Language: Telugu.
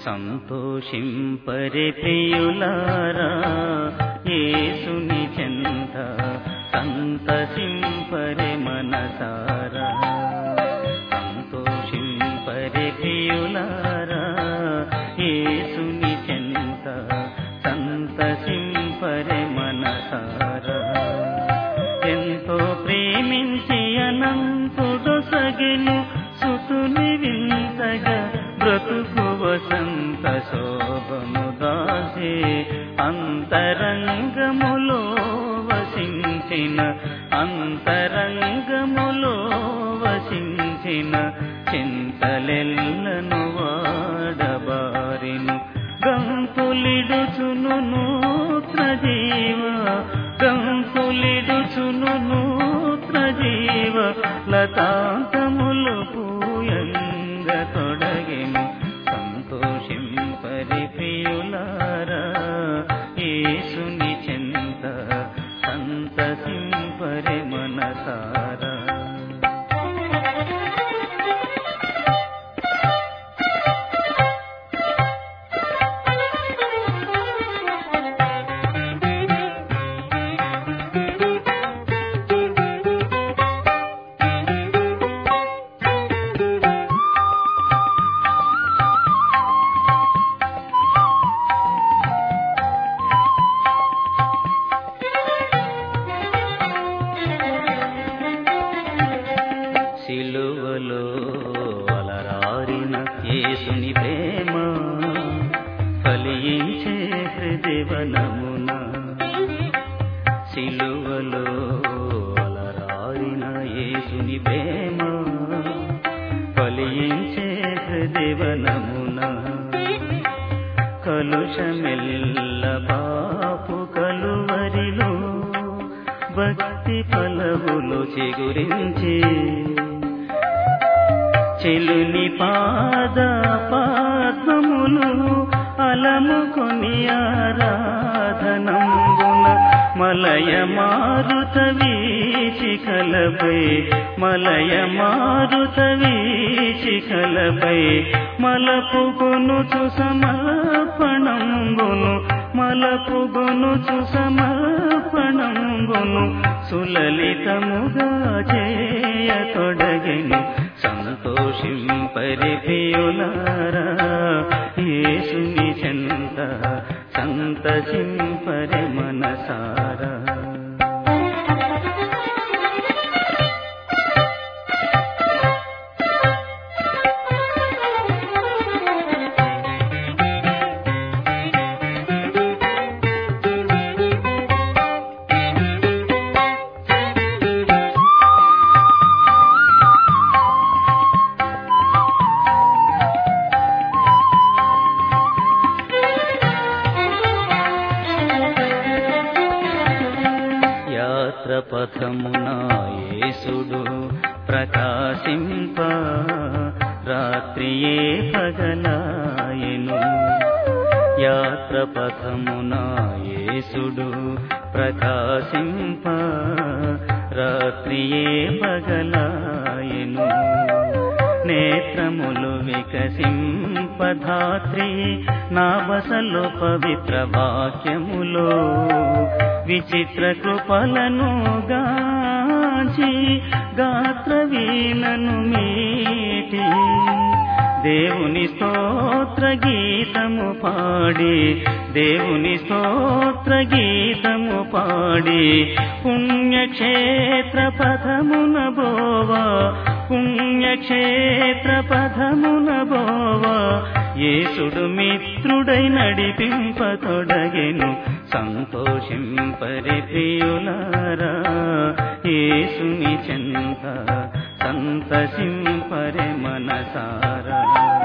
సంతోషింపరి ప్రియులారా యేసుని చెంత సంతసింపరి మనసారా సంతోషింపరి ప్రియులారా యేసుని చెంత సంతసింపరి మనసారా ఎంతో ప్రేమించి అనంతుడు సగిను సుతుని వింతగా బ్రతుకు వసంత శోభము దాసే అంతరంగములో వసించిన అంతరంగములో వసించిన చింతలెల్లను వాడబారిను గంతులిడుచును నూత్ర జీవ గంతులిడుచును నూత్ర జీవ లతాంతములు పూయంగ తొడగిను సంతోషింపరి ప్రియులారా యేసుని చెంత సంతసింపరి మనసారా సిలువలో అలరారిన యేసుని ప్రేమ ఫలించే హృదయవనమున సిలువలో అలరారిన యేసుని ప్రేమ ఫలించే హృదయవనమున కలుషమెల్ల పాపు కలువరిలో భక్తి ఫలములు చిగురించి చెలుని పాద పాద్మములు అలముకొని ఆరాధనంబున మలయ మారుత వీచికలపై మలయ మారుత వీచికలపై మలపుగొనుచు సమర్పణంబును మలపుగొనుచు సమర్పణంబును సులలితముగా చేయతొడగిను సంతోషింపరి ప్రియులారా యేసుని చెంత సంతసింపరి మనసారా యాత్ర పథమున యేసుడు ప్రకాశింప రాత్రియే పగలాయెను యాత్ర పథమున యేసుడు ప్రకాశింప రాత్రియే పగలాయెను నేత్రములు వికసింపధాత్రి నా బసలో పవిత్ర వాక్యములో విచిత్ర కృపలను గాచి గాత్ర వీణను మీటి దేవుని స్తోత్ర గీతము పాడి దేవుని స్తోత్ర గీతము పాడి పుణ్యక్షేత్ర పథమున బోవా పుణ్యక్షేత్ర పథమున బోవా యేసుడు మిత్రుడై నడిపింపతొడగెను సంతోషింపరి ప్రియులారా యేసుని చెంత సంతసింపరి మనసారా